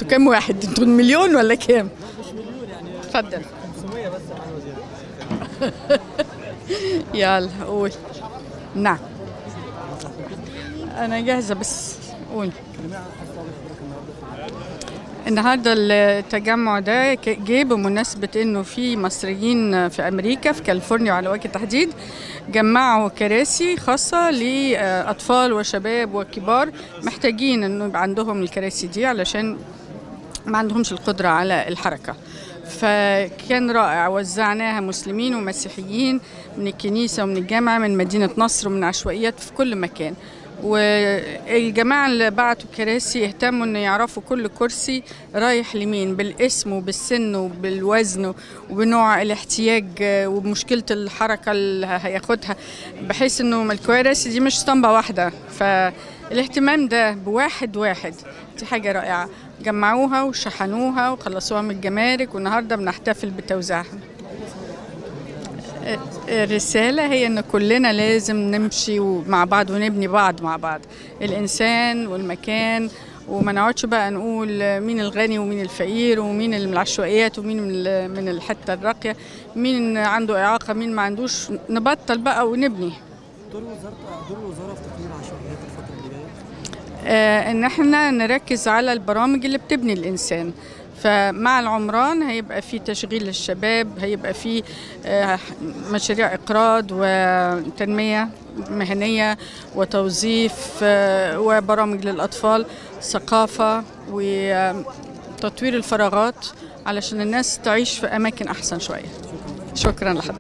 انتوا كام واحد انتوا مليون ولا كام اتفضل 500 بس يا وزير يلا قول نعم انا جاهزه بس قول النهارده التجمع ده ك- جه بمناسبه انه في مصريين في امريكا في كاليفورنيا على وجه التحديد جمعوا كراسي خاصه لاطفال وشباب وكبار محتاجين انه يبقى عندهم الكراسي دي علشان ما عندهمش القدرة على الحركة فكان رائع وزعناها مسلمين ومسيحيين من الكنيسة ومن الجامعة من مدينة نصر ومن عشوائيات في كل مكان والجماعة اللي بعتوا كراسي اهتموا ان يعرفوا كل كرسي رايح لمين بالاسم وبالسن وبالوزن وبنوع الاحتياج وبمشكلة الحركة اللي هياخدها بحيث انه الكراسي دي مش اسطمبة واحدة فالاهتمام ده بواحد واحد دي حاجة رائعة جمعوها وشحنوها وخلصوها من الجمارك والنهارده بنحتفل بتوزيعها الرسالة هي إن كلنا لازم نمشي مع بعض ونبني بعض مع بعض الإنسان والمكان وما نقعدش بقى نقول مين الغني ومين الفقير ومين اللي من العشوائيات ومين من ال- من الحتة الراقية مين عنده إعاقة مين ما عندوش نبطل بقى ونبني دور وزاره دور الوزاره في تقليل العشوائيات الفتره اللي جايه آه، ان احنا نركز على البرامج اللي بتبني الانسان فمع العمران هيبقى في تشغيل للشباب هيبقى في آه، مشاريع اقراض وتنميه مهنيه وتوظيف آه، وبرامج للاطفال ثقافه وتطوير الفراغات علشان الناس تعيش في اماكن احسن شويه شكرا لحضرتك